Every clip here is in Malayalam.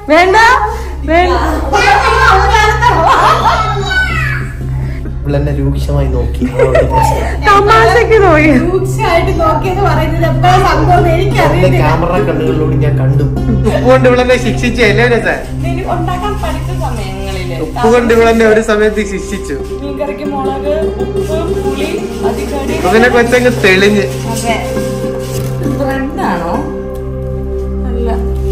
വേണ്ട വേണ്ട ഇവളെന്നെ രൂക്ഷമായി നോക്കി അതുകൊണ്ട് പ്രശ്നം. തമാശക്ക് നോക്കി രൂക്ഷമായിട്ട് നോക്കിയെന്ന് പറയുന്നത് എപ്പോഴാണ് സംഭവം എന്റെ എനിക്കറിയില്ല ക്യാമറ കണ്ണുകളിലൂടെ ഞാൻ കണ്ടു ഉപ്പ് കൊണ്ട് ഇവളെന്നെ ശിക്ഷിച്ചു അല്ലേ രസ നീ ഉണ്ടാക്കാൻ പഠിച്ച സമയങ്ങളില് ഉപ്പ് കൊണ്ട് ഇവളെന്നെ ഒരു സമയത്ത് ശിക്ഷിച്ചു മീൻകറിക്ക് മുളക് ഉപ്പ് പുളി അധികടി അതിനെ കൊച്ചങ്ങ് തെളിഞ്ഞ് അതെ ബ്രെഡാണോ അല്ല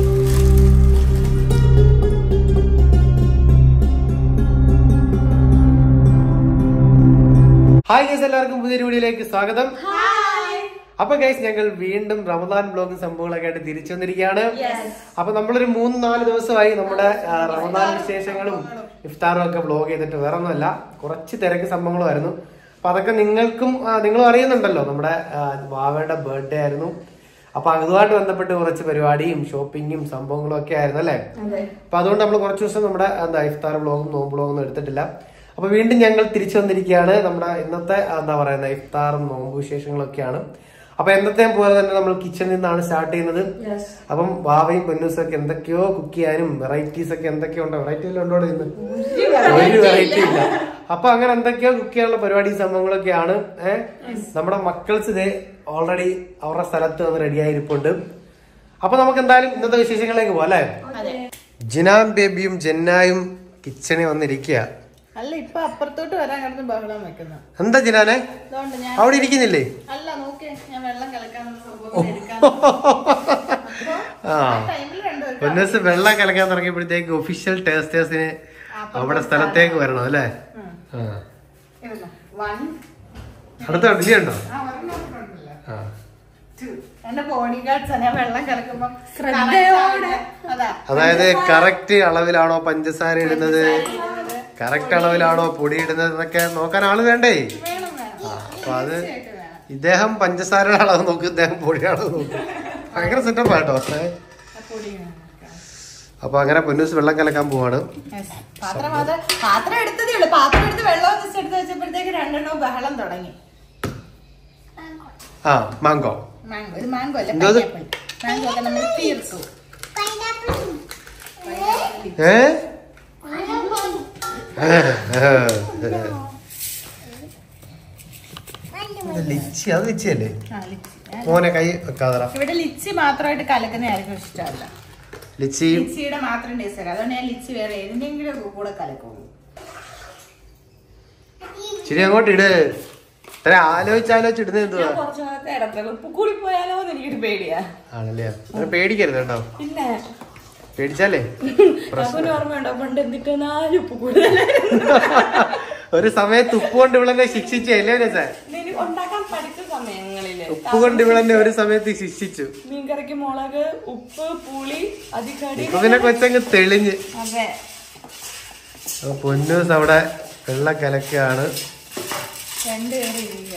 ഹായ് ഗൈസ് എല്ലാവർക്കും പുതിയൊരു വീഡിയോയിലേക്ക് സ്വാഗതം അപ്പൊ ഗൈസ് ഞങ്ങൾ വീണ്ടും റമദാൻ ബ്ലോഗും സംഭവങ്ങളൊക്കെ ആയിട്ട് തിരിച്ചു വന്നിരിക്കുകയാണ് അപ്പൊ നമ്മളൊരു മൂന്ന് നാല് ദിവസമായി നമ്മുടെ ആ, റമദാൻ വിശേഷങ്ങളും ഇഫ്താറും ഒക്കെ ബ്ലോഗ് ചെയ്തിട്ട് വേറെ ഒന്നുമല്ല കുറച്ച് തിരക്ക് സംഭവങ്ങളുമായിരുന്നു അപ്പൊ അതൊക്കെ നിങ്ങൾക്കും ആ, നിങ്ങളും അറിയുന്നുണ്ടല്ലോ നമ്മുടെ ആ, വാവയുടെ ബർത്ത്ഡേ ആയിരുന്നു അപ്പൊ അതുമായിട്ട് ബന്ധപ്പെട്ട് കുറച്ച് പരിപാടിയും ഷോപ്പിങ്ങും സംഭവങ്ങളും ഒക്കെ ആയിരുന്നു അല്ലേ അപ്പൊ അതുകൊണ്ട് നമ്മൾ കുറച്ച് ദിവസം നമ്മുടെ എന്താ ഇഫ്താർ ബ്ലോഗും നോമ്പ് ബ്ലോഗും ഒന്നും എടുത്തിട്ടില്ല അപ്പൊ വീണ്ടും ഞങ്ങൾ തിരിച്ചു വന്നിരിക്കുകയാണ് നമ്മുടെ ഇന്നത്തെ എന്താ പറയുന്ന ഇഫ്താറും നോമ്പ് വിശേഷങ്ങളൊക്കെയാണ് അപ്പൊ എന്നത്തെയും പോലെ തന്നെ നമ്മൾ കിച്ചണിൽ നിന്നാണ് സ്റ്റാർട്ട് ചെയ്യുന്നത് അപ്പം വാവയും പൊന്നൂസും ഒക്കെ എന്തൊക്കെയോ കുക്ക് ചെയ്യാനും വെറൈറ്റീസ് ഒക്കെ എന്തൊക്കെയോ ഉണ്ടോ വെറൈറ്റി എല്ലാം ഉണ്ടോ ഇന്ന് ഒരു വെറൈറ്റി ഇല്ല അപ്പൊ അങ്ങനെ എന്തൊക്കെയോ കുക്ക് ചെയ്യാനുള്ള പരിപാടി സംഭവങ്ങളൊക്കെയാണ് ഏഹ് നമ്മുടെ മക്കൾസ് ഇതേ ഓൾറെഡി അവരുടെ സ്ഥലത്ത് വന്ന് റെഡിയായിരിപ്പുണ്ട് അപ്പൊ നമുക്ക് എന്തായാലും ഇന്നത്തെ വിശേഷങ്ങളിലേക്ക് പോകാം അല്ലേ ജിനാം ബേബിയും ജന്നായും കിച്ചണിൽ വന്നിരിക്കുക അല്ല ഇപ്പൊ അപ്പുറത്തോട്ട് വരാൻ കിടന്ന് ബഹളം വെക്കുന്നു എന്താ ജിനാനെ അതുകൊണ്ട് ഞാൻ അവിടെ ഇരിക്കുന്നില്ലേ അല്ല നോക്ക് ഞാൻ വെള്ളം കലക്കാനുള്ള സംഭവം എടുക്കാൻ ആ ടൈമിൽ രണ്ടുപേരും പൊന്നൂസ് വെള്ളം കലക്കാൻ തുടങ്ങിയപ്പോഴത്തേക്ക് ഒഫീഷ്യൽ ടേസ്റ്റേഴ്സിന് അവിടെ സ്ഥലത്തേക്ക് വരണം അല്ലേ ആ ഇരുന്നോ. One, അടുത്ത ഇനിയുണ്ടോ ആ, ഒരെണ്ണം അവിടെ ഉണ്ടല്ലോ. ആ Two. എന്റെ ബോഡി ഗാർഡ്സ് ഞാൻ വെള്ളം കലക്കുമ്പോ ശ്രദ്ധയോടെ അതാ അതായത് കറക്റ്റ് അളവിലാണോ പഞ്ചസാര ഇടുന്നത് കറക്റ്റ് അളവിലാണോ പൊടി ഇടുന്നത് എന്നൊക്കെ നോക്കാൻ ആള് വേണ്ടേ വേണം വേണം ആ അപ്പൊ അത് ഇദ്ദേഹം പഞ്ചസാരയുടെ അളവ് നോക്കും ഇദ്ദേഹം പൊടിയുടെ അളവ് നോക്കും ഭയങ്കര സെറ്റപ്പ് ആട്ടോ ഏ. ആ പൊടി വേണം. അപ്പൊ അങ്ങനെ പൊന്നൂസ് വെള്ളം കലക്കാൻ പോവാണ് Yes. പാത്രം അത് പാത്രം എടുത്തതേ ഉള്ളൂ പാത്രം എടുത്ത് വെള്ളം ജസ്റ്റ് എടുത്ത് വെച്ചപ്പോഴത്തേക്ക് രണ്ടെണ്ണവും ബഹളം തുടങ്ങി ആ മാങ്കോ മാംഗോ ഇത് മാംഗോ അല്ല എന്തോ ഇത്? മാംഗോ ഒക്കെ നമ്മൾ തീർത്തു ഏ ലിച്ചി അത് ലിച്ചിയല്ലേ ആ, ലിച്ചി. മോനെ കൈ വെക്കാതറ ഇവിടെ ലിച്ചി മാത്രമായിട്ട് കലക്കുന്ന ആർക്കും ഇഷ്ടമല്ല ലിച്ചിയും ലിച്ചിയുടെ മാത്രം ടേസ്റ്റ് അല്ല അതുകൊണ്ട് ഞാൻ ലിച്ചി വേറെ ഏതിന്റെങ്കിലും കൂടെ കലക്കും ശരി അങ്ങോട്ട് ഇട് ഇത്ര ആലോചിച്ച് ആലോചിച്ച് ഇടുന്നത് എന്തുവാ ഞാൻ കുറച്ച് ഭാഗത്ത് ഇടത്തുള്ളൂ ഉപ്പ് കൂടി പോയാലോ എന്ന് എനിക്കൊരു പേടിയാ ആണല്ലേ അങ്ങനെ പേടിക്കരുത് കേട്ടോ പിന്നെ പേടിച്ചാലേ അപ്പന് ഓർമ്മയുണ്ടോ പണ്ട് എന്തിട്ട് നാല് ഉപ്പ് കൂടുതലായിരുന്നു ഒരു സമയത്ത് ഉപ്പ് കൊണ്ട് ഇവളെന്നെ ശിക്ഷിച്ചു അല്ലേ രസ നീ ഉണ്ടാക്കാൻ പഠിച്ച സമയങ്ങളില് ഉപ്പ് കൊണ്ട് ഇവളെന്നെ ഒരു സമയത്ത് ശിക്ഷിച്ചു മീൻകറിക്ക് മുളക് ഉപ്പ് പുളി അധികടി ഇപ്പൊ പിന്നെ കൊച്ചങ്ങ് തെളിഞ്ഞ് അതെ അപ്പൊ പൊന്നൂസ് അവിടെ വെള്ളം കലക്കാണ് രണ്ടുപേരും ഇരിക്കുക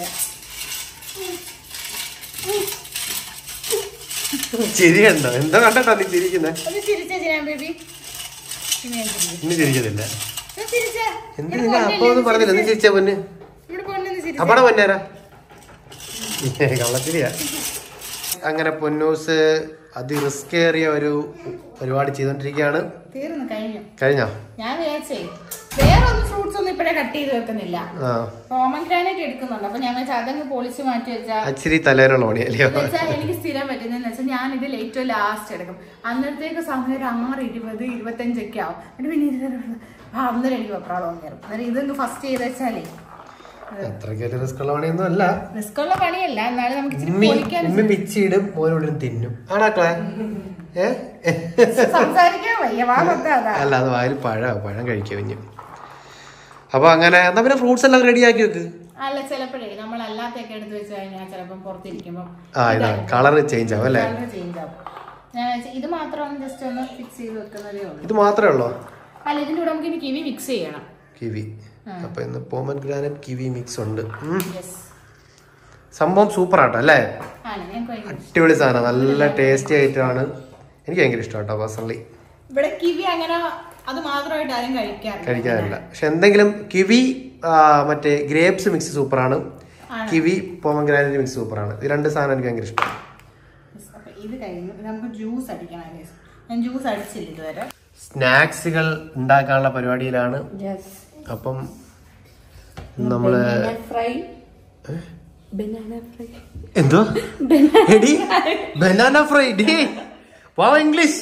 ചിരിയുണ്ടോ എന്താ കണ്ടോ നീ ചിരിക്കുന്നേ ഒന്ന് ചിരിച്ചേ ഞാൻ ബേബി പിന്നെ ഞാൻ ചിരിക്കും. ഇന്ന് ചിരിക്കുന്നില്ല ഒന്ന് ചിരിച്ചേ. എന്ത് ഇവിടെ നിന്നെ പൊന്നില്ലേ, അപ്പൊ ഒന്നും ഒന്ന് പറഞ്ഞില്ല നീ ചിരിച്ചേ. ചിരിച്ച പൊന്ന് ഇവിടെ പൊന്നൊന്ന് ചിരിച്ചേ. അപ്പടെ പൊന്നാരാ കള്ളച്ചിരിയാ അങ്ങനെ പൊന്നൂസ് അതിറിസ്കേറിയ ഒരു പരിപാടി ചെയ്തോണ്ടിരിക്കുകയാണ് തീർന്നു കഴിഞ്ഞു കഴിഞ്ഞോ ഞാൻ വിചാരിച്ചേ വേറെ ഒന്നും ഫ്രൂട്ട്സ് ഒന്നും ഇപ്പഴേ കട്ട് ചെയ്ത് വെക്കുന്നില്ല ആ റോമൻ ഗ്രാനൈറ്റ് എടുക്കുന്നുണ്ട് അപ്പൊ ഞാൻ വെച്ചാൽ അതങ്ങ് പൊളിച്ച് മാറ്റി വെച്ചാ അച്ചിരി തലേനുള്ള പണിയല്ലയോ എന്ന് വെച്ചാൽ എനിക്ക് സ്ഥിരം പറ്റുന്നതെന്ന് വെച്ചാൽ ഞാൻ ഇതിൽ ഏറ്റവും ലാസ്റ്റ് എടുക്കും അന്നത്തേക്ക് സമയം ഒരു ആറ് ഇരുപത് ഇരുപത്തഞ്ചൊക്കെ ആവും എന്നിട്ട് പിന്നെ ഇരുപത് ആ അന്നേരം എനിക്ക് വെപ്രാളം കയറും അന്നേരം ഇതൊന്ന് ഫസ്റ്റ് ചെയ്ത് വെച്ചാലേ അത്രയ്ക്ക് ഒരു റിസ്ക് ഉള്ള പണിയൊന്നും അല്ല റിസ്ക് ഉള്ള പണിയല്ല എന്നാലും നമുക്ക് ഇച്ചിരി ഉമ്മി പൊളിക്കാൻ ഉമ്മി പിച്ചിടും മോനോടും തിന്നും ആണാക്കളെ ഏ സംസാരിക്കാൻ വയ്യ വാ മൊത്തം അതാ അല്ല അത് വായിൽ പഴം പഴം കഴിക്കും ഇനി അപ്പൊ അങ്ങനെ എന്നാ പിന്നെ ഫ്രൂട്ട്സ് എല്ലാം റെഡി ആക്കി വെക്ക് അല്ല ചിലപ്പോഴേ നമ്മൾ അല്ലാത്തൊക്കെ എടുത്ത് വെച്ച് കഴിഞ്ഞാൽ ചിലപ്പം പുറത്തിരിക്കുമ്പോൾ ആ ഇതാ കളർ ചേഞ്ച് ആവും അല്ലേ ചേഞ്ച് ആവും ഞാൻ വിചാരിച്ചു ഇത് മാത്രം ജസ്റ്റ് ഒന്ന് ഫിക്സ് ചെയ്ത് വെക്കുന്നതേ ഉള്ളൂ ഇത് മാത്രമേ ഉള്ളോ അല്ല ഇതിന്റെ കൂടെ നമുക്ക് ഇനി കിവി മിക്സ് ചെയ്യണം കിവി അപ്പൊ ഇന്ന് പോമൻ ഗ്രാനറ്റ് കിവി മിക്സ് ഉണ്ട് ഉം. യെസ് സംഭവം സൂപ്പർ ആട്ടോ അല്ലേ ആണ് ഞങ്ങൾക്ക് ഭയങ്കര ഇഷ്ടം. അടിപൊളി സാധനം നല്ല ടേസ്റ്റി ആയിട്ടാണ് എനിക്ക് ഭയങ്കര ഇഷ്ടം കേട്ടോ പേഴ്സണലി ഇവിടെ കിവി അങ്ങനെ അത് മാത്രമായിട്ട് ആരും കഴിക്കാറില്ല കഴിക്കാറില്ല പക്ഷെ എന്തെങ്കിലും കിവി ആ, മറ്റേ ഗ്രേപ്സ് മിക്സ് സൂപ്പറാണ് ആണ്. കിവി പോമൻ ഗ്രാനറ്റ് മിക്സ് സൂപ്പറാണ് ഇത് രണ്ട് സാധനം എനിക്ക് ഭയങ്കര ഇഷ്ടം Yes, അപ്പൊ ഇത് കഴിഞ്ഞു ഇത് നമുക്ക് ജ്യൂസ് അടിക്കണം guys. ഞാൻ ജ്യൂസ് അടിച്ചില്ല ഇതുവരെ സ്നാക്സുകൾ ഉണ്ടാക്കാനുള്ള പരിപാടിയിലാണ് അപ്പം നമ്മള് ഫ്രൈ ബനാന ഫ്രൈ എന്തോ എടി ബനാന ഫ്രൈ ഡി വാ ഇംഗ്ലീഷ്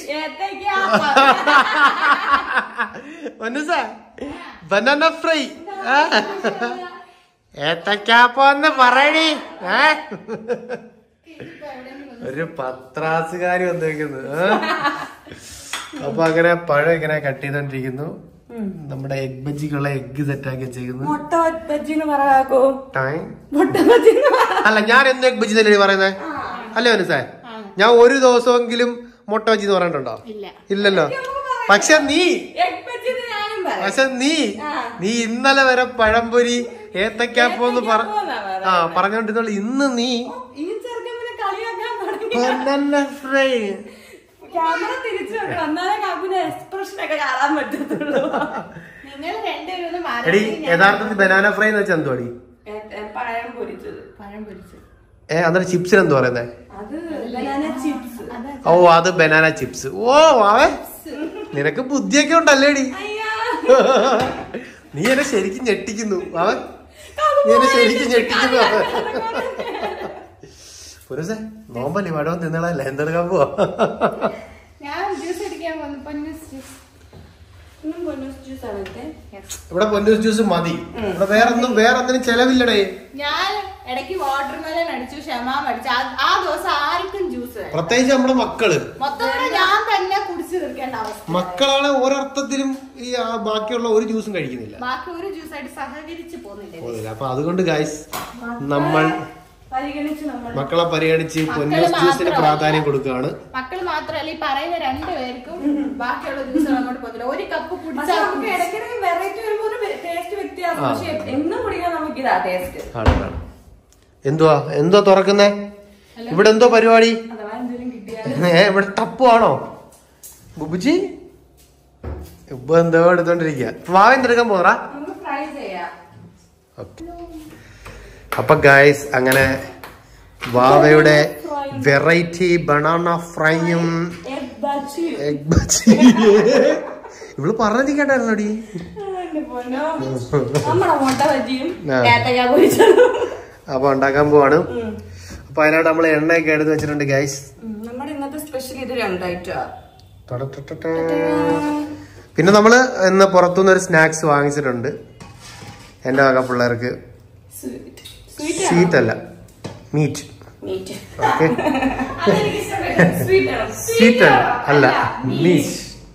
ബനാന ഫ്രൈ ഏത്തക്കാപ്പോന്ന് പറയടി ഏ? ഒരു പത്രാസുകാരി വന്നിരിക്കുന്നു ഏ? അപ്പൊ അങ്ങനെ പഴം ഇങ്ങനെ കട്ട് ചെയ്തോണ്ടിരിക്കുന്നു നമ്മുടെ എഗ് ബജിക്കുള്ള എഗ് സെറ്റ് ആക്കി വെച്ചേക്കുന്നു മുട്ട ബജ്ജിന്ന് പറയാക്കോ ടൈം മുട്ട ബജ്ജിന്ന് പറ അല്ല ഞാൻ എന്ന് എഗ് ബജി തന്നെ പറയുന്നത് അല്ലേ മനസ്സേ ഞാൻ ഒരു ദിവസമെങ്കിലും മുട്ട ബജി എന്ന് പറഞ്ഞിട്ടുണ്ടോ ഇല്ല ഇല്ലല്ലോ പക്ഷെ നീ എഗ് ബജ്ജിന്ന് ഞാനും പറയാം പക്ഷെ നീ നീ ഇന്നലെ വരെ പഴംപൊരി ഏത്തക്കാപ്പോന്ന് പറ ആ പറഞ്ഞോണ്ടിരുന്നോളൂ ഇന്ന് നീ ഈ ചെറുക്കൻ പിന്നെ കളിയാക്കാൻ തുടങ്ങി banana fry. ക്യാമറ തിരിച്ചു വെക്കണം എന്നാലേ കാക്കുന്റെ എക്സ്പ്രഷൻ ഒക്കെ കാണാൻ പറ്റത്തുള്ളൂ നിങ്ങൾ രണ്ടുപേരും ഒന്ന് മാറി എടി യഥാർത്ഥത്തിൽ ബനാന ഫ്രൈ എന്ന് വെച്ചാൽ എന്തുവാടി പഴം പൊരിച്ചത് പഴം പൊരിച്ചു ഏ അന്നേരം ചിപ്സിന് എന്ത് പറയുന്നേ അത് ബനാന ചിപ്സ് ഓ അത് ബനാന ചിപ്സ് ഓ അവൻ നിനക്ക് ബുദ്ധിയൊക്കെ ഉണ്ടല്ലേടി നീ എന്നെ ശരിക്കും ഞെട്ടിക്കുന്നു അവൻ നീ എന്നെ ശരിക്കും ഞെട്ടിക്കുന്നു അവൻ പുരുഷേ നോമ്പല്ലേ വടവും തിന്നളല്ല എന്തെടുക്കാൻ പോവാ ഞാൻ ജ്യൂസ് അടിക്കാൻ വന്നു പൊന്നൂസ് ജ്യൂസ് ഇന്നും പൊന്നൂസ് ജ്യൂസ് ആണത്തെ ഇവിടെ പൊന്നൂസ് ജ്യൂസ് മതി ഇവിടെ വേറെ ഒന്നും വേറെ ഒന്നിനും ചെലവില്ലടേ ഞാൻ ഇടയ്ക്ക് വാട്ടർ മെലൻ അടിച്ചു ക്ഷമാം അടിച്ചു ആ- ആ ദിവസം ആർക്കും ജ്യൂസ് വേണം പ്രത്യേകിച്ച് നമ്മുടെ മക്കള് മൊത്തം കൂടെ ഞാൻ തന്നെ കുടിച്ചു തീർക്കേണ്ട അവസ്ഥ മക്കളാണ് ഒരർത്ഥത്തിലും ഈ ആ ബാക്കിയുള്ള ഒരു ജ്യൂസും കഴിക്കുന്നില്ല ബാക്കി ഒരു ജ്യൂസ് ആയിട്ട് സഹകരിച്ച് പോകുന്നില്ല പോകുന്നില്ല അപ്പൊ അതുകൊണ്ട് ഗായ്സ് നമ്മൾ പരിഗണിച്ച് നമ്മൾ മക്കളെ പരിഗണിച്ച് പൊന്നൂസ് ജ്യൂസിന് മാത്രമല്ല. പ്രാധാന്യം കൊടുക്കുകയാണ് മക്കൾ മാത്രമല്ല ഈ പറയുന്ന രണ്ടുപേർക്കും ബാക്കിയുള്ള ജ്യൂസുകൾ അങ്ങോട്ട് പോകുന്നില്ല ഒരു കപ്പ് പക്ഷെ കുടിച്ചാൽ നമുക്ക് ഇടയ്ക്കിടയ്ക്ക് വെറൈറ്റി വരുമ്പോ ഒരു ടേസ്റ്റ് വ്യത്യാസം ആ. പക്ഷെ എന്നും കുടിക്കാൻ നമുക്ക് ഇതാ ടേസ്റ്റ് ആണ്, ആണ്. എന്തുവാ എന്തോ തുറക്കുന്നേ ഇവിടെ എന്തോ പരിപാടി അഥവാ എന്തെങ്കിലും കിട്ടിയാൽ ഏ ഇവിടെ ടപ്പുവാണോ ബുബുജി ഇപ്പൊ എന്തോ എടുത്തോണ്ടിരിക്കുക വാവ എന്തെടുക്കാൻ പോറാ നമുക്ക് ഫ്രൈ ചെയ്യാം അപ്പൊ ഗായ്സ് അങ്ങനെ വാവയുടെ വെറൈറ്റി ബനാന ഫ്രൈയും എഗ് ബജി എഗ് ബജി ഇവള് പറഞ്ഞിരിക്കണ്ടായിരുന്നോടി എന്റെ പൊന്നോ. നമ്മുടെ മുട്ട ബജിയും ആ. ഏത്തക്ക പൊരിച്ചതും അപ്പൊ ഉണ്ടാക്കാൻ പോവാണ് അപ്പൊ അതിനായിട്ട് നമ്മൾ എണ്ണയൊക്കെ എടുത്ത് വെച്ചിട്ടുണ്ട് ഗൈസ് ഉം, നമ്മുടെ ഇന്നത്തെ സ്പെഷ്യൽ ഇത് രണ്ടായിട്ടാ പിന്നെ നമ്മള് ഇന്ന് പുറത്തുനിന്ന് ഒരു സ്നാക്സ് വാങ്ങിച്ചിട്ടുണ്ട് എന്റെ വക പിള്ളേർക്ക് സ്വീറ്റ് സ്വീറ്റ് അല്ല മീറ്റ് മീറ്റ് ഓക്കെ സ്വീറ്റ് ആണ് സ്വീറ്റ് അല്ല അല്ല മീറ്റ്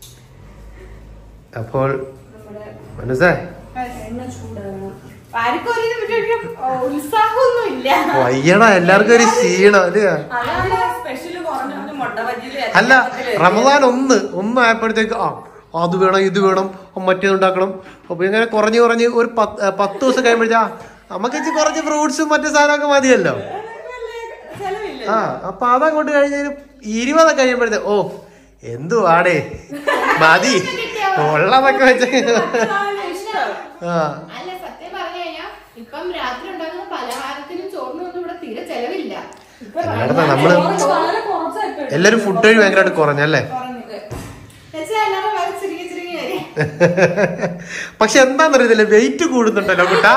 അപ്പോൾ മനസ്സേ എണ്ണ ചൂടാകണം ആർക്കും ഒരു ഒരു ഉത്സാഹമൊന്നും ഇല്ല വയ്യണ എല്ലാവർക്കും ഒരു ക്ഷീണം അല്ലേ അതാണ് സ്പെഷ്യൽ കുറഞ്ഞ മുട്ട ബജിയില് അല്ല റമദാൻ ഒന്ന് ഒന്ന് ആയപ്പോഴത്തേക്ക് ആ അത് വേണം ഇത് വേണം മറ്റേത് ഉണ്ടാക്കണം അപ്പൊ ഇങ്ങനെ കുറഞ്ഞ് കുറഞ്ഞ് ഒരു പത്ത് ഏ, പത്ത് ദിവസം കഴിയുമ്പോഴാ നമുക്ക് ഇച്ചിരി കുറച്ച് ഫ്രൂട്ട്സും മറ്റു സാധനമൊക്കെ മതിയല്ലോ ചെലവില്ല ആ അപ്പൊ അതങ്ങോട്ട് കഴിഞ്ഞ ഇരുപതൊക്കെ കഴിയുമ്പോഴത്തേ ഓ എന്തുവാടേ മതി ഉള്ളതൊക്കെ വെച്ച് ഇഷ്ടം ആ അല്ല സത്യം പറഞ്ഞു കഴിഞ്ഞാൽ ഇപ്പം രാത്രി ഉണ്ടാക്കുന്ന പലഹാരത്തിനും ചോറിനും ഒന്നും ഇവിടെ തീരെ ചെലവില്ല എല്ലായിടത്തും നമ്മള് വളരെ കുറച്ചായിട്ട് എല്ലാരും ഫുഡ് വഴി ഭയങ്കരമായിട്ട് കുറഞ്ഞല്ലേ കുറഞ്ഞത് എന്നുവെച്ചാൽ എല്ലാവരും വളരെ ചുരുങ്ങി ചുരുങ്ങി വരെ പക്ഷെ എന്താന്നറിയത്തില്ല വെയിറ്റ് കൂടുന്നുണ്ടല്ലോ കുട്ടാ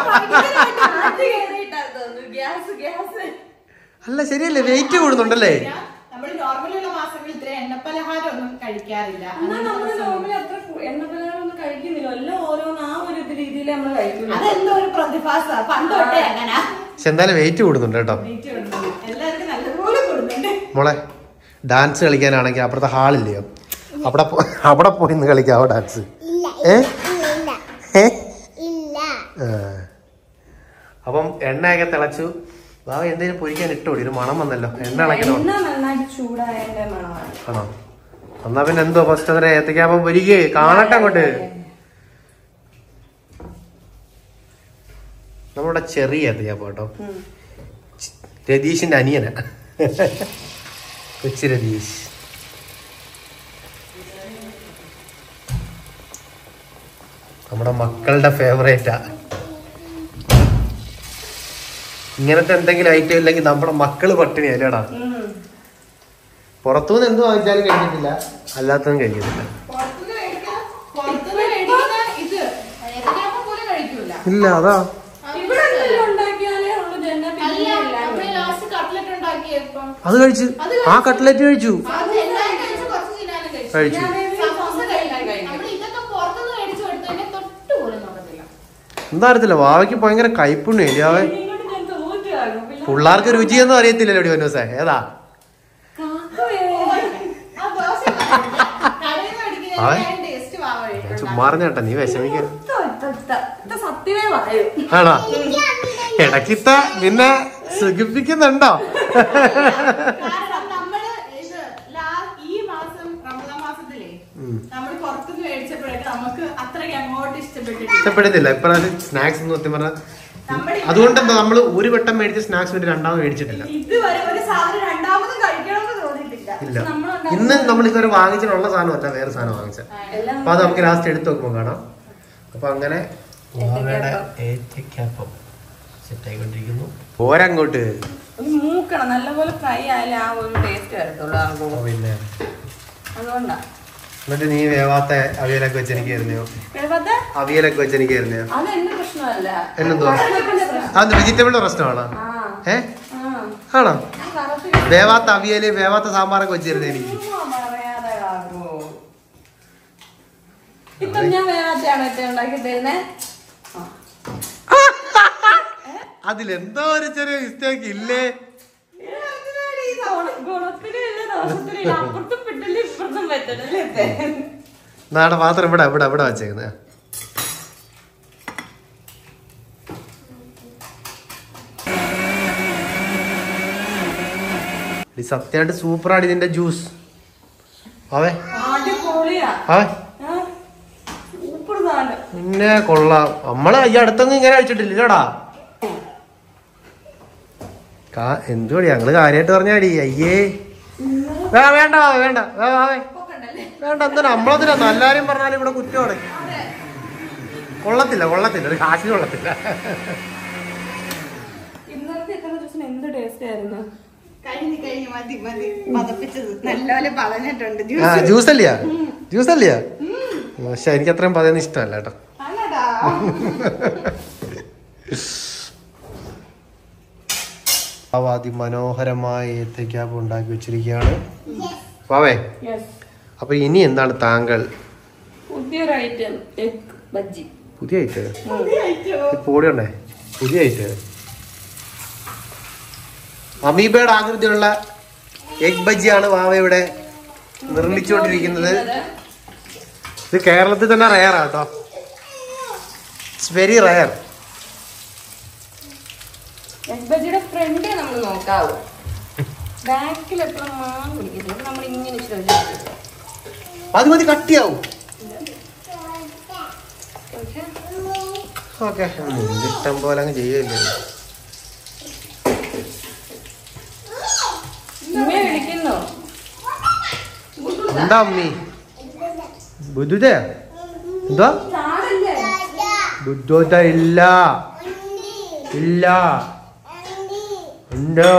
ഗ്യാസ് ഗ്യാസ് അല്ല ശരിയല്ലേ വെയിറ്റ് കൂടുന്നുണ്ടല്ലേ നമ്മൾ നോർമലുള്ള മാസങ്ങളിൽ ഇത്ര എണ്ണപ്പലഹാരം ഒന്നും കഴിക്കാറില്ല എന്നാ നമ്മള് നോർമലി അത്ര എണ്ണ പലഹാരം ഒന്നും കഴിക്കുന്നില്ല എല്ലാം ഓരോന്ന് ആ ഒരു ഇത് രീതിയിൽ നമ്മൾ കഴിക്കുന്നു അതെന്തോ ഒരു പ്രതിഭാസ പണ്ട് തൊട്ടേ അങ്ങനെ പക്ഷെ എന്തായാലും വെയിറ്റ് കൂടുന്നുണ്ട് കേട്ടോ എല്ലാവർക്കും നല്ലതുപോലെ കൊടുക്കുന്നുണ്ട് മോളെ ഡാൻസ് കളിക്കാനാണെങ്കിൽ അപ്പുറത്തെ ഹാളില്ലയോ അവിടെ പോ- അവിടെ പോയി നിന്ന് കളിക്കാവോ ഡാൻസ് ഏ ഏ? ആ. അപ്പം എണ്ണയൊക്കെ തിളച്ചു ബാബ എന്തെങ്കിലും പൊരിക്കാൻ ഇട്ടോടി ഒരു മണം വന്നല്ലോ എണ്ണ ഇളക്കണോ എണ്ണ നന്നായിട്ട് ചൂടായതിന്റെ മണമാണ് ആണോ എന്നാ പിന്നെ എന്തോ ഫസ്റ്റ് അതിനെ ഏത്തക്കാപ്പം പൊരിക്കേ കാണട്ടെ അങ്ങോട്ട് നമ്മുടെ ചെറിയ ഏത്തക്കാപ്പം കേട്ടോ രതീഷിന്റെ അനിയന കൊച്ചു രതീഷ് നമ്മുടെ മക്കളുടെ ഫേവറേറ്റാ ഇങ്ങനത്തെ എന്തെങ്കിലും ഐറ്റം ഇല്ലെങ്കിൽ നമ്മുടെ മക്കള് പട്ടിണി അല്ലേടാ പുറത്തുനിന്ന് എന്ത് വാങ്ങിച്ചാലും കഴിക്കത്തില്ല അല്ലാത്തതും കഴിക്കത്തില്ല പുറത്തുനിന്ന് ഇല്ല അതാ ഇവിടെ എന്തെങ്കിലും ഉണ്ടാക്കിയാലേ ഉള്ളു ജന്ന അല്ല പിന്നെ ഇല്ല. നമ്മള് ലാസ്റ്റ് കട്ട്ലറ്റ് ഉണ്ടാക്കിയപ്പം അത് കഴിച്ചു ആ കട്ട്ലറ്റ് കഴിച്ചു അത് എല്ലാവരും കഴിച്ചു കുറച്ച് ചിനാലും കഴിച്ചു കഴിച്ചു സമോസ കഴിക്കും നമ്മൾ ഇതൊക്കെ പുറത്തുനിന്ന് മേടിച്ചു കൊടുത്തതിനെ തൊട്ട് പോലും നോക്കത്തില്ല എന്താ അറിയത്തില്ല വാവയ്ക്ക് ഭയങ്കര കൈപ്പുണ്യം ഇല്ല അവൻ ഇങ്ങോട്ട് ഞാൻ തോറ്റുവാകും പിന്നെ പിള്ളേർക്ക് രുചിയൊന്നും അറിയത്തില്ലല്ലോ ഡിവനോസേ ഏതാ കാക്കവേ. ആ ദോശ കടയിൽ നിന്ന് ആവേ? മേടിക്കുന്നതിന്റെ ടേസ്റ്റ് വാങ്ങ ചുമ്മാ പറഞ്ഞേട്ടാ നീ വിഷമിക്ക ഇത്ത, ഇത്ത, ഇത്ത. ഇത്ത സത്യമേ പറയൂ ആണോ ഇടക്കിത്ത നിന്നെ സുഖിപ്പിക്കുന്നുണ്ടോ കാരണം നമ്മള് ഇത് ലാ- ഈ മാസം റമദാൻ മാസത്തിലേ നമ്മൾ പുറത്തുനിന്ന് മേടിച്ചപ്പോഴൊക്കെ നമുക്ക് അത്രയ്ക്ക് അങ്ങോട്ട് ഇഷ്ടപ്പെട്ടിട്ടില്ല ഇഷ്ടപ്പെടുന്നില്ല ഇപ്പൊ സ്നാക്സ് എന്ന് സത്യം പറഞ്ഞാൽ നമ്മുടെ അതുകൊണ്ട് എന്താ നമ്മൾ ഒരു വട്ടം മേടിച്ച സ്നാക്സ് വേണ്ടി രണ്ടാമത് മേടിച്ചിട്ടില്ല ഇതുവരെ ഒരു സാധനം രണ്ടാമതും കഴിക്കണമെന്ന് തോന്നിയിട്ടില്ല ഇല്ല ഇന്ന് നമ്മൾ ഇതുവരെ വാങ്ങിച്ചിട്ടുള്ള സാധനമല്ല വേറെ സാധനം വാങ്ങിച്ച എല്ലാം അപ്പൊ അത് നമുക്ക് ലാസ്റ്റ് എടുത്ത് നോക്കുമ്പോൾ കാണാം അപ്പൊ അങ്ങനെ സെറ്റായിക്കൊണ്ടിരിക്കുന്നു പോരങ്ങോട്ട് ഒന്ന് മൂക്കണം നല്ലപോലെ ഫ്രൈ ആയാലേ ആ ഒരു ടേസ്റ്റ് വരത്തുള്ളൂ ആ ഗോ- പിന്നെ അതുകൊണ്ടാ എന്നിട്ട് നീ വേവാത്ത അവിയലൊക്കെ വെച്ചെനിക്ക് തരുന്നയോ എഴുപത് അവിയലൊക്കെ വെച്ചെനിക്ക് തരുന്നയോ അത് എന്റെ പ്രശ്നമല്ല എന്നെന്തുവാ അതൊക്കെ പ്രശ്നം. അത് വെജിറ്റബിളിന്റെ പ്രശ്നമാണോ ആ ഏ ആ ആണോ ഞാൻ കറക്റ്റ് വേവാത്ത അവിയല് വേവാത്ത സാമ്പാറൊക്കെ വെച്ച് തരുന്നത് എനിക്ക് ചുമ്മാ പറയാതെ കാക്കോ. ഇപ്പം ഞാൻ വേറാത്തെയാണ് ഏറ്റവും ഉണ്ടാക്കി തരുന്നേ അതിലെന്തോ ഒരു ചെറിയ മിസ്റ്റേക്ക് ഇല്ലേ ഗുണത്തിനും ഇല്ല ദോഷത്തിനും ഇല്ല അപ്പുറത്തും പെട്ടില്ല ഇപ്പുറത്തും പറ്റണല്ലേ നാടെ പാത്രം ഇവിടെ ഇവിടെ ഇവിടെ വെച്ചേക്കുന്നത് സത്യമായിട്ട് സൂപ്പറാണ് ഇതിന്റെ ജ്യൂസ് അവേ അടിപൊളിയാ അവേ ആ, സൂപ്പർ സാധനം പിന്നെ കൊള്ളാം നമ്മള് ഈ അടുത്തൊന്നും ഇങ്ങനെ കഴിച്ചിട്ടില്ലടാ എന്തുപടി ഞങ്ങള് കാര്യമായിട്ട് പറഞ്ഞാടി അയ്യേ വേ വേണ്ട വാവേ, വേണ്ട വേ വാവേ വേണ്ട എന്തിനാ നമ്മളതിനാ നല്ലാരും പറഞ്ഞാലും ഇവിടെ കുറ്റമാണ് കൊള്ളത്തില്ല കൊള്ളത്തില്ല ഒരു കാശിന് കൊള്ളത്തില്ല ഇന്നലത്തെ ഇത്ര ദിവസം എന്ത് ടേസ്റ്റ് ആയിരുന്നു കഴിഞ്ഞ് കഴിഞ്ഞ് മതി മതി പതപ്പിച്ചത് നല്ലപോലെ പതഞ്ഞിട്ടുണ്ട് ആ ജ്യൂസ് അല്ലയാ ജ്യൂസ് അല്ലയാ പക്ഷെ എനിക്ക് അത്രയും പറയുന്നത് ഇഷ്ടമല്ല കേട്ടോ ആണോടാ പാവാതി മനോഹരമായ ഏത്തയ്ക്കാപ്പ് ഉണ്ടാക്കി വെച്ചിരിക്കുകയാണ് പാവേ യെസ് അപ്പൊ ഇനി എന്താണ് താങ്കൾ പുതിയൊരു ഐറ്റം എഗ് ബജ്ജി പുതിയ ഐറ്റ് പോടിയുണ്ടേ പുതിയ ഐറ്റ് അമീബയുടെ ആകൃതിയുള്ള എഗ് ബജിയാണ് വാവ ഇവിടെ നിർമ്മിച്ചുകൊണ്ടിരിക്കുന്നത് ഇത് കേരളത്തിൽ തന്നെ റയർ കേട്ടോ ഇറ്റ്സ് വെരി റയർ എഗ് ബജ്ജിയുടെ ഫ്രണ്ട് നമ്മൾ നോക്കാവൂ ബാക്കിൽ എപ്പോഴും മാൻ പിടിക്കുന്നത് നമ്മൾ ഇങ്ങനെ ശ്രദ്ധിച്ചു അത് മതി കട്ടിയാവും ഓക്കെ ഇഷ്ടം പോലെ അങ്ങ് ചെയ്യല്ലേ ഉമ്മയെ വിളിക്കുന്നു എന്താ അമ്മി ബുദ്ധുത എന്താ ചാടല്ലേ ബുദ്ധോത ഇല്ല ഇല്ല ഉണ്ടോ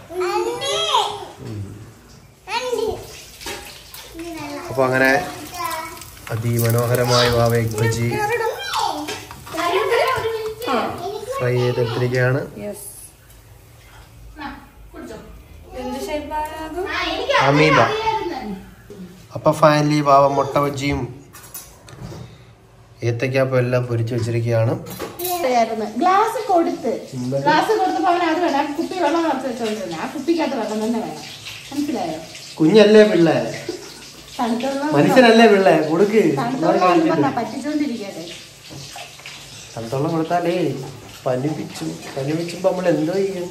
അപ്പൊ അങ്ങനെ അതിമനോഹരമായ വാവ എഗ് ബജി ഫ്രൈ ചെയ്തെടുത്തിരിക്കുകയാണ് യെസ് എന്ത് ഷേപ്പാണ് അത് അമീബ അപ്പൊ ഫൈനലി വാവ മുട്ട ബജിയും ഏത്തക്കാപ്പം എല്ലാം പൊരിച്ചു വെച്ചിരിക്കുകയാണ് ഗ്ലാസ് കൊടുത്ത് ഗ്ലാസ് കൊടുത്തപ്പോ അവൻ അത് വേണം ആ കുപ്പി വെള്ളം നിറച്ച് വെച്ചോണ്ടിരുന്നെ ആ കുപ്പിക്കകത്ത് വെള്ളം തന്നെ വേണം മനസ്സിലായോ കുഞ്ഞല്ലേ പിള്ളേ തണുത്തുള്ള മനുഷ്യനല്ലേ പിള്ളേ കൊടുക്ക് തണുത്തുള്ള പറ്റിച്ചോണ്ടിരിക്കട്ടെ തണുത്തോളം കൊടുത്താലേ പനിപ്പിച്ചു പനിപ്പിച്ചുമ്പോ നമ്മൾ എന്തോ ചെയ്യും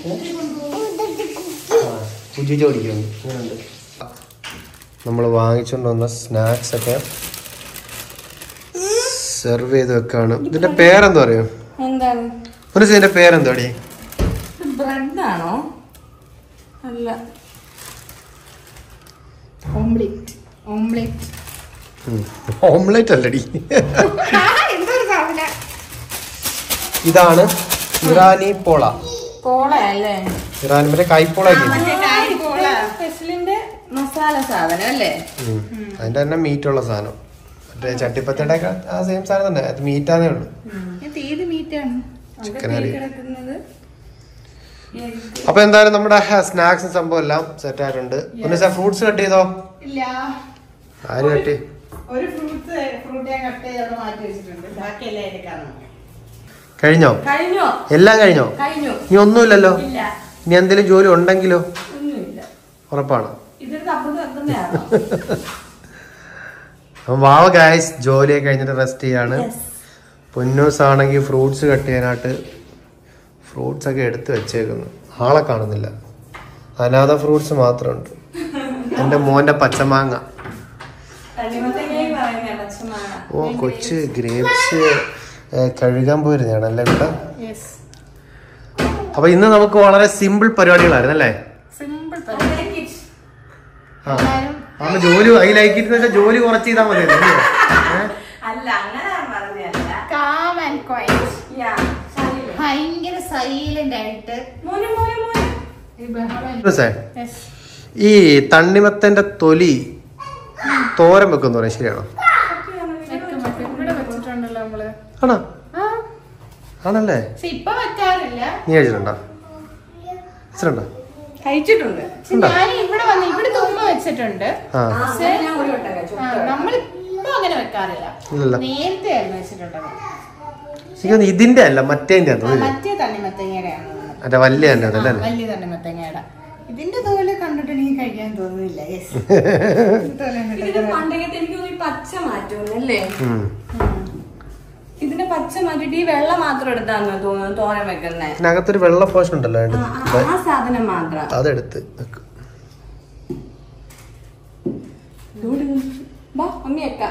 പുജിച്ച് ഓടിക്കും ഇങ്ങനെയുണ്ട് നമ്മൾ വാങ്ങിച്ചുകൊണ്ട് വന്ന സ്നാക്സ് ഒക്കെ സെർവ് ചെയ്ത് വെക്കാണ് ഇതിന്റെ പേരെന്താ പറയും എന്താണ് ഒരു ഇതിന്റെ പേരെന്തോടി ബ്രെഡ് ആണോ അല്ല ഓംപ്ലേറ്റ് ഓംപ്ലേറ്റ് ഓംലെറ്റ് അല്ലടി എന്തൊരു സാധനം ഇതാണ് ഇറാനി പോള കോളയല്ലേ ഇറാനി മറ്റേ കൈപ്പോള സ്പെഷ്യലിന്റെ മസാല സാധനം അല്ലേ അതിന്റെ തന്നെ മീറ്റുള്ള സാധനം മറ്റേ ചട്ടിപ്പത്തയുടെ ഒക്കെ ആ സെയിം സാധനം തന്നെ അത് മീറ്റാന്നേ ഉള്ളൂ ഞാൻ തീയതി മീറ്റ് ആണ് ചിക്കൻ കറി കിടക്കുന്നത് അപ്പൊ എന്തായാലും നമ്മുടെ സ്നാക്സും സംഭവം എല്ലാം സെറ്റ് ആയിട്ടുണ്ട് പിന്നെ സാർ ഫ്രൂട്ട്സ് കട്ട് ചെയ്തോ ഇല്ല ആര് കട്ടി ഒരു ഫ്രൂട്ട്സ് ഫ്രൂട്ട് ഞാൻ കട്ട് ചെയ്ത് അവിടെ മാറ്റി വെച്ചിട്ടുണ്ട് ബാക്കിയെല്ലാം എടുക്കാനാണ് കഴിഞ്ഞോ കഴിഞ്ഞോ എല്ലാം കഴിഞ്ഞോ കഴിഞ്ഞു ഇനി ഒന്നുമില്ലല്ലോ ഇല്ല ഇനി എന്തെങ്കിലും ജോലി ഉണ്ടെങ്കിലോ ഒന്നുമില്ല ഉറപ്പാണ് ഇതൊരു തപ്പത് വെക്കുന്നതാണോ അപ്പം വാവ ഗായ്സ് ജോലിയൊക്കെ കഴിഞ്ഞിട്ട് റെസ്റ്റ് ചെയ്യാണ് പൊന്നൂസ് ആണെങ്കിൽ ഫ്രൂട്ട്സ് കട്ട് ചെയ്യാനായിട്ട് ഫ്രൂട്ട്സ് ഒക്കെ എടുത്ത് വെച്ചേക്കുന്നു ആളെ കാണുന്നില്ല അനാഥ ഫ്രൂട്ട്സ് മാത്രമുണ്ട് എൻ്റെ മോൻ്റെ പച്ചമാങ്ങ തണ്ണിമത്തങ്ങയും പറയുന്നേ പച്ചമാങ്ങ ഓ കൊച്ച് ഗ്രേപ്സ് കഴുകാൻ പോയിരുന്നാണ് അല്ലേ ഇവിടെ യെസ് അപ്പൊ ഇന്ന് നമുക്ക് വളരെ സിമ്പിൾ പരിപാടികളായിരുന്നു അല്ലേ സിമ്പിൾ ആ അമ്മ ജോലി അതിലാക്കിയിട്ട് വെച്ചാൽ ജോലി കുറച്ച് ചെയ്താൽ മതി അല്ല അങ്ങനെ ഞാൻ പറഞ്ഞതല്ല കാം ആൻഡ് ക്വയറ്റ് യാ ശരിയല്ലേ? ഭയങ്കര സൈലന്റ് ആയിട്ട് മോനെ മോനെ മോനെ ഈ ബഹളം Yes. ഈ തണ്ണിമത്തന്റെ തൊലി തോരൻ വെക്കുന്ന പറയാം ശരിയാണോ വെക്കും, വെക്കും. ഇവിടെ വെച്ചിട്ടുണ്ടല്ലോ നമ്മള് ആണോ ആ ആണല്ലേ പക്ഷെ ഇപ്പൊ വെക്കാറില്ല നീ കഴിച്ചിട്ടുണ്ടോ കഴിച്ചിട്ടുണ്ടോ കഴിച്ചിട്ടുണ്ട് പക്ഷെ ഞാൻ ഇവിടെ വന്ന് ഇവിടെ തുമ്പ വെച്ചിട്ടുണ്ട് ആ ആ, അങ്ങനെ ഞാൻ ഒരു വട്ടം കഴിച്ചു ആ, നമ്മളിപ്പോ അങ്ങനെ വെക്കാറില്ല ഇല്ലല്ല നേരത്തെ ആയിരുന്നു വെച്ചിട്ടുണ്ടത് എനിക്ക് തോന്നുന്നു ഇതിന്റെ അല്ല മറ്റേന്റെ ആ, തോന്നി മറ്റേ തണ്ണിമത്തങ്ങയുടെയാണ് തോന്നുന്നത്. മറ്റേ വലിയ തന്നെ ആ, അതല്ലേ വലിയ തണ്ണിമത്തങ്ങയുടെ ഇതിന്റെ തോല് കണ്ടിട്ട് എനിക്ക് കഴിക്കാൻ തോന്നുന്നില്ല യെസ് ഇതിന്റെ പണ്ടൊക്കെ എനിക്ക് തോന്നി പച്ച മാറ്റുന്നു അല്ലേ ഉം. ഇതിന്റെ പച്ച മാറ്റിട്ട് ഈ വെള്ള മാത്രം എടുത്താന്ന് തോന്നുന്നു തോരൻ വെക്കുന്നേ ഇതിനകത്തൊരു വെള്ള പോഷൻ ഉണ്ടല്ലോ ആ, അതിന്റെ. ആ, ആ സാധനം മാത്രം അതെടുത്ത് വെക്ക്. ഇതോട് വാ അമ്മി എക്ക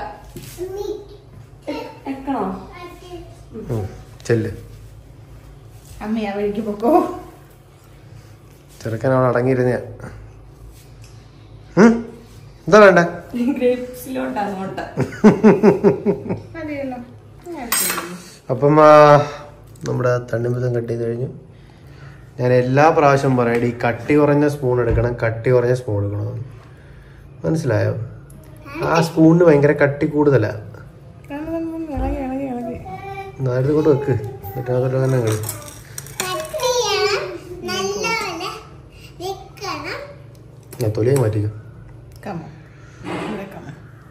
എക്കണോ ഉം. ചെല്ല് അമ്മ ആ വഴിക്ക് പൊക്കോ ചെറുക്കൻ അവിടെ അടങ്ങിയിരുന്ന എന്താ വേണ്ട ഗ്രേപ്സിലോട്ട് അങ്ങോട്ട് മതിയല്ലോ അപ്പം ആ, നമ്മുടെ തണ്ണിമത്തം കട്ട് ചെയ്ത് കഴിഞ്ഞു ഞാൻ എല്ലാ പ്രാവശ്യം പറയട്ടെ ഈ കട്ടി കുറഞ്ഞ സ്പൂൺ എടുക്കണം കട്ടി കുറഞ്ഞ സ്പൂൺ എടുക്കണം മനസ്സിലായോ ആ സ്പൂണിന് ഭയങ്കര കട്ടി കൂടുതലാ ഇളകി ഇളകി ഇളകി നേരത്തെ കൊണ്ട് വെക്ക് എന്നിട്ട് അതൊക്കെ തന്നെ കളി കട്ടിയണം നല്ലപോലെ വെക്കണം ഞാൻ തൊലിയെ മാറ്റിക്കും കമ്മ ഇവിടെ കമ്മ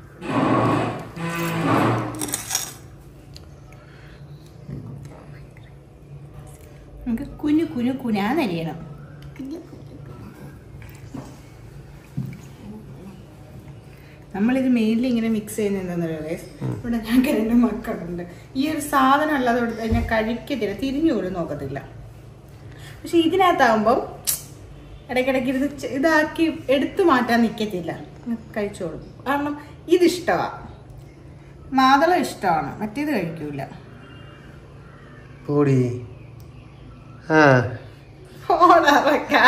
നമുക്ക് കുഞ്ഞു കുഞ്ഞു കുനാന്നരിയണം നമ്മളിത് മെയിൻലി ഇങ്ങനെ മിക്സ് ചെയ്യുന്നതെന്ന് ഗൈസ് ഇവിടെ ഞങ്ങൾക്ക് രണ്ട് മക്കളുണ്ട് ഈ ഒരു സാധനം അല്ലാതെ കൊടുത്ത് കഴിഞ്ഞാൽ കഴിക്കത്തില്ല തിരിഞ്ഞു പോലും നോക്കത്തില്ല പക്ഷെ ഇതിനകത്താകുമ്പം ഇടയ്ക്കിടയ്ക്ക് ഇത് ചെ- ഇതാക്കി എടുത്തു മാറ്റാൻ നിൽക്കത്തില്ല കഴിച്ചോളും കാരണം ഇതിഷ്ടമാണ് മാതളം ഇഷ്ടമാണ് മറ്റേത് കഴിക്കൂല പോടി ആ ഓടാറൊക്കെ.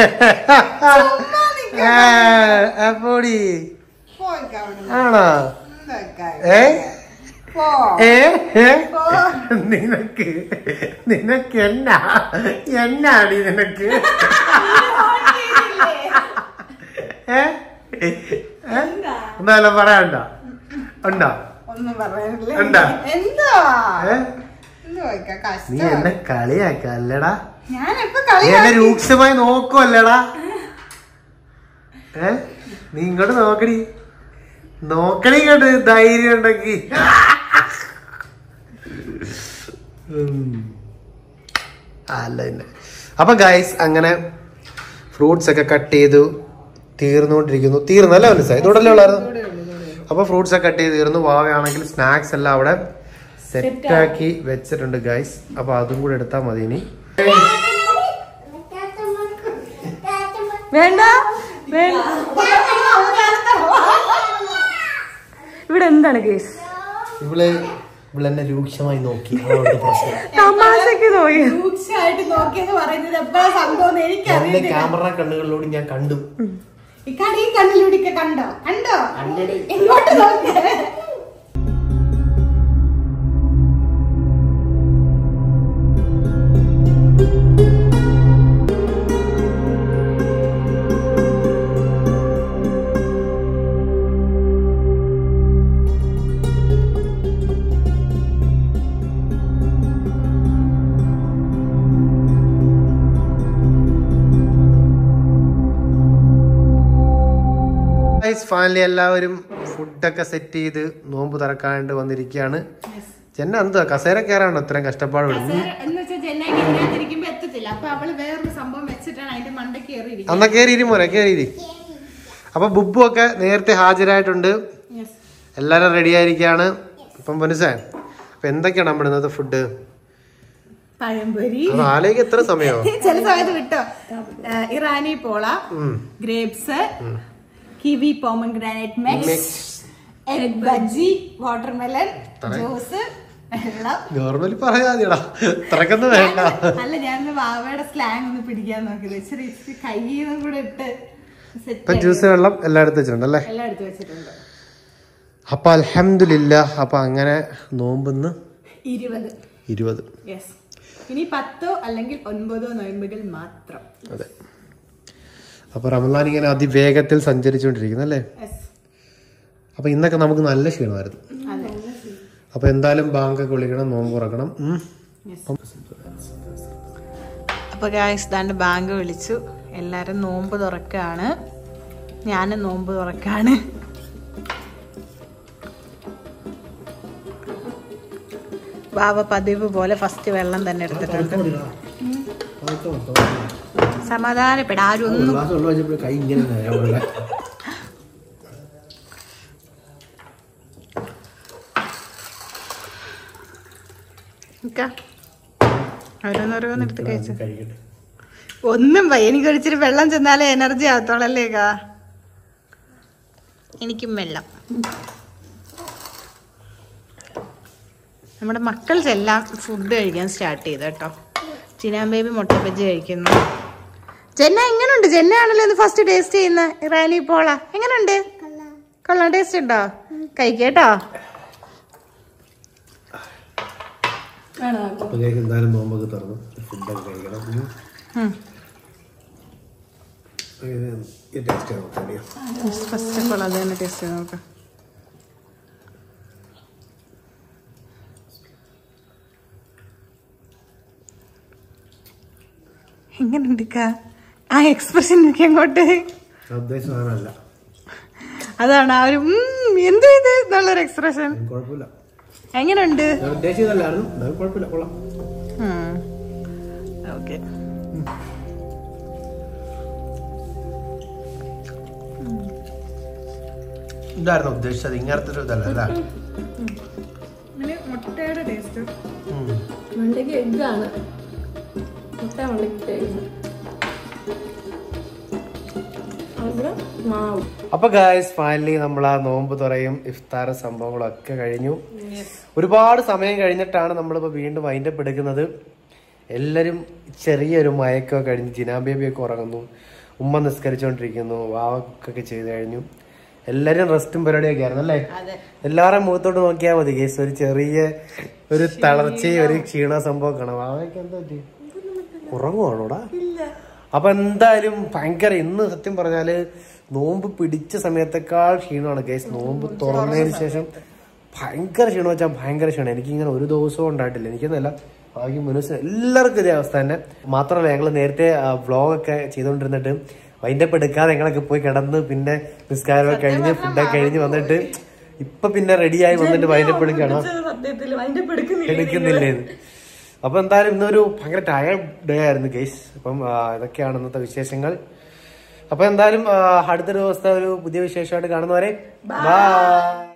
ആ, ആ, പോടി പോയിക്ക അവിടുന്ന്. ആണോ ഇതൊക്കെ. ഏ പോ. ഏ ഏ? പോ. നിനക്ക് നിനക്ക് എന്നാ എന്നാടി നിനക്ക് ഏ ഏ? എന്തായാലും പറയണ്ട ഉണ്ടോ ഒന്നും പറയാനില്ല ഉണ്ടാ? എന്താ ഏ? എന്ത് പോയിക്ക നീ കഷ്ടം എന്നെ കളിയാക്കല്ലടാ ഞാൻ എപ്പോ നീ എന്നെ കളി രൂക്ഷമായി നോക്കുവല്ലടാ ഏ നീ ഇങ്ങോട്ട് നോക്കടി നോക്കടി ഇങ്ങോട്ട് ധൈര്യം ഉണ്ടെങ്കി ഉം. അല്ല പിന്നെ അപ്പൊ ഗൈസ് അങ്ങനെ ഫ്രൂട്ട്സ് ഒക്കെ കട്ട് ചെയ്തു തീർന്നുകൊണ്ടിരിക്കുന്നു തീർന്നല്ലേ മനസ്സിലായി ഇതോടല്ലേ ഉള്ളായിരുന്നു അപ്പൊ ഫ്രൂട്ട്സ് ഒക്കെ കട്ട് ചെയ്ത് തീർന്നു വാവയാണെങ്കിൽ സ്നാക്സ് എല്ലാം അവിടെ സെറ്റ് ആക്കി വെച്ചിട്ടുണ്ട് ഗൈസ് അപ്പൊ അതും കൂടെ എടുത്താൽ മതി ഇനി വേണ്ട വേണ്ട ഇവിടെ എന്താണ് കേസ് ഇവള് ഇവളെന്നെ രൂക്ഷമായി നോക്കി അതാണ് അവിടുത്തെ പ്രശ്നം തമാശക്ക് നോക്കി രൂക്ഷമായിട്ട് നോക്കിയെന്ന് പറയുന്നത് എപ്പോഴാ സംഭവം എന്റെ എനിക്കറിയില്ല ക്യാമറ കണ്ണുകളിലൂടെ ഞാൻ കണ്ടു ഈ കട ഈ കണ്ണിലൂടെ കണ്ടോ കണ്ടോ ഇങ്ങോട്ട് നോക്ക് ഫാമിലി എല്ലാവരും ഫുഡൊക്കെ സെറ്റ് ചെയ്ത് നോമ്പ് തുറക്കാണ്ട് വന്നിരിക്കുകയാണ് ചെന്ന എന്തുവാ കസേര കയറാണോ ഇത്രയും കഷ്ടപ്പാട് വിടുന്നത് കസേര എന്ന് വെച്ചാൽ ജെന്നാക്കി ഇതിനകത്തിരിക്കുമ്പോ എത്തത്തില്ല അപ്പൊ അവള് വേറൊരു സംഭവം വെച്ചിട്ടാണ് അതിന്റെ മണ്ട കയറി അന്നാ കയറിയിരി മോനെ കയറിയിരി അപ്പൊ ബുബു ഒക്കെ നേരത്തെ ഹാജരായിട്ടുണ്ട് എല്ലാരും റെഡി ആയിരിക്കാണ് ഇപ്പം മനസ്സേ അപ്പൊ എന്തൊക്കെയാണ് നമ്മുടെ ഇന്നത്തെ ഫുഡ് പഴംപൊരി അത് ആലേക്ക് എത്ര സമയമോ ചില സമയത്ത് വിട്ടോ ആ, ഇറാനി പോള grapes kiwi pomegranate mix egg bajji watermelon juice വെള്ളം നോർമലി പറയാ മതിയടാ ഇത്രക്കൊന്നും വേണ്ട അല്ല ഞാൻ വാവയുടെ സ്ലാങ് ഒന്ന് പിടിക്കാൻ നോക്കിയത് ഇച്ചിരി ഇച്ചിരി കയ്യിൽ കൂടെ ഇട്ട് ഇപ്പൊ സെറ്റ് ജ്യൂസ് വെള്ളം എല്ലാം എടുത്ത് വെച്ചിട്ടുണ്ട് അല്ലേ എല്ലാം എടുത്ത് വെച്ചിട്ടുണ്ട് അപ്പൊ അൽഹംദുലില്ല അപ്പൊ അങ്ങനെ നോമ്പെന്ന് ഇരുപത് ഇരുപത് യെസ് ഇനി പത്തോ അല്ലെങ്കിൽ ഒൻപതോ നോയമ്പുകൾ മാത്രം അതെ അപ്പൊ റമദാൻ ഇങ്ങനെ അതിവേഗത്തിൽ സഞ്ചരിച്ചുകൊണ്ടിരിക്കുന്നു അല്ലേ യെസ് അപ്പൊ ഇന്നൊക്കെ നമുക്ക് നല്ല ക്ഷീണമായിരുന്നു അതെ അപ്പൊ എന്തായാലും ബാങ്കൊക്കെ വിളിക്കണം നോമ്പ് തുറക്കണം ഉം. അപ്പോൾ ഗായ്സ് ദാണ്ട് ബാങ്ക് വിളിച്ചു എല്ലാവരും നോമ്പ് തുറക്കാണ് ഞാനും നോമ്പ് തുറക്കാണ് ബാബ പതിവ് പോലെ ഫസ്റ്റ് വെള്ളം തന്നെ എടുത്തിട്ടുണ്ട് സമാധാനപ്പെട ആരും ഒന്നും ഗ്ലാസ് വെള്ളം വെച്ചപ്പോൾ കൈ ഇങ്ങനെ നേരെ നിക്ക. ഓരോന്നോരോന്ന് എടുത്ത് കഴിച്ചു കഴിക്കട്ടെ ഒന്നും വയ്യ എനിക്ക് ഒരിച്ചിരി വെള്ളം ചെന്നാലേ എനർജി ആകത്തോളല്ലേ കാ എനിക്കും വെള്ളം നമ്മുടെ മക്കൾക്കെല്ലാം ഫുഡ് കഴിക്കാൻ സ്റ്റാർട്ട് ചെയ്തു കേട്ടോ ചിനാൻ ബേബി മുട്ട ബജ്ജി കഴിക്കുന്നു ജെന്ന എങ്ങനുണ്ട് ജെന്ന ആണല്ലോ ഇന്ന് ഫസ്റ്റ് ടേസ്റ്റ് ചെയ്യുന്ന ഇറാനി പോള എങ്ങനുണ്ട് കൊള്ളാം ടേസ്റ്റ് ഉണ്ടോ കഴിക്കേട്ടോ വേണോ അപ്പോഴേക്ക് എന്തായാലും നോമ്പൊക്കെ തുറന്നു ഫുഡൊക്കെ കഴിക്കണം ഉം. ഉം. ഇത് ടേസ്റ്റ് നോക്കാം ഫസ്റ്റ് ഓഫ് ഓൾ അത് തന്നെ ടേസ്റ്റ് ചെയ്ത് നോക്കാം എങ്ങനെയുണ്ട് കാ? ആ എക്സ്പ്രഷൻ നോക്കി അങ്ങോട്ട് ഉദ്ദേശം സാധനമല്ല അതാണ് ആ ഒരു ഉം, എന്ത് ഇത് എന്നുള്ളൊരു എക്സ്പ്രഷൻ കുഴപ്പമില്ല എങ്ങനെയുണ്ട് ഞാൻ ഉദ്ദേശിച്ചതല്ലായിരുന്നു എന്നാലും കുഴപ്പമില്ല കൊള്ളാം ഓക്കെ ഇതായിരുന്നു ഉദ്ദേശിച്ചത് ഇങ്ങനത്തെ ഒരു ഇതല്ല അല്ലേ മുട്ടയുടെ ടേസ്റ്റ് മണ്ടയ്ക്ക് എഗ്ഗാണ് മുട്ട മണ്ടയ്ക്ക് egg. അവിടെ മാവ് അപ്പൊ ഗായ്സ് ഫൈനലി നമ്മൾ ആ നോമ്പ് തുറയും ഇഫ്താർ സംഭവങ്ങളൊക്കെ കഴിഞ്ഞു ഒരുപാട് സമയം കഴിഞ്ഞിട്ടാണ് നമ്മളിപ്പോ വീണ്ടും വൈൻഡപ്പ് എടുക്കുന്നത് എല്ലാരും ചെറിയൊരു മയക്കോ കഴിഞ്ഞ് ജിനാ ബേബിയൊക്കെ ഉറങ്ങുന്നു ഉമ്മ നിസ്കരിച്ചുകൊണ്ടിരിക്കുന്നു വാവക്കൊക്കെ ചെയ്ത് കഴിഞ്ഞു എല്ലാരും റെസ്റ്റും പരിപാടിയൊക്കെ ആയിരുന്നു അല്ലേ എല്ലാവരും മുഖത്തോട്ട് നോക്കിയാൽ മതി കേസ് ഒരു ചെറിയ ഒരു തളർച്ചയും ഒരു ക്ഷീണ സംഭവം കാണാം വാവയ്ക്ക് എന്താ പറ്റി ഉറങ്ങുവാണോടാ അപ്പൊ എന്തായാലും ഭയങ്കര ഇന്ന് സത്യം പറഞ്ഞാല് നോമ്പ് പിടിച്ച സമയത്തെക്കാൾ ക്ഷീണമാണ് കേസ് നോമ്പ് തുറന്നതിന് ശേഷം ഭയങ്കര ക്ഷീണം വെച്ചാൽ ഭയങ്കര ക്ഷീണം എനിക്കിങ്ങനെ ഒരു ദിവസവും ഉണ്ടായിട്ടില്ല എനിക്കൊന്നല്ല ഭാഗ്യം മുനുസിന് എല്ലാവർക്കും ഇതേ അവസ്ഥ തന്നെ മാത്രമല്ല ഞങ്ങൾ നേരത്തെ വ്ളോഗ് ഒക്കെ ചെയ്തുകൊണ്ടിരുന്നിട്ട് വൈൻഡപ്പ് എടുക്കാതെ ഞങ്ങളൊക്കെ പോയി കിടന്ന് പിന്നെ നിസ്കാരമൊക്കെ കഴിഞ്ഞ് ഫുഡൊക്കെ കഴിഞ്ഞ് വന്നിട്ട് ഇപ്പൊ പിന്നെ റെഡിയായി വന്നിട്ട് വൈൻഡപ്പ് എടുക്കണം സത്യത്തിൽ അതിന്റെ എടുക്കുന്നില്ല എടുക്കുന്നില്ലേ അപ്പൊ എന്തായാലും ഇന്നൊരു ഭയങ്കര ടയർഡ് ഡേ ആയിരുന്നു കേസ് അപ്പം ആ, ഇതൊക്കെയാണ് ഇന്നത്തെ വിശേഷങ്ങൾ അപ്പൊ എന്തായാലും ആ, അടുത്ത ദിവസത്തെ ഒരു പുതിയ വിശേഷമായിട്ട് കാണുന്നവരെ ബൈ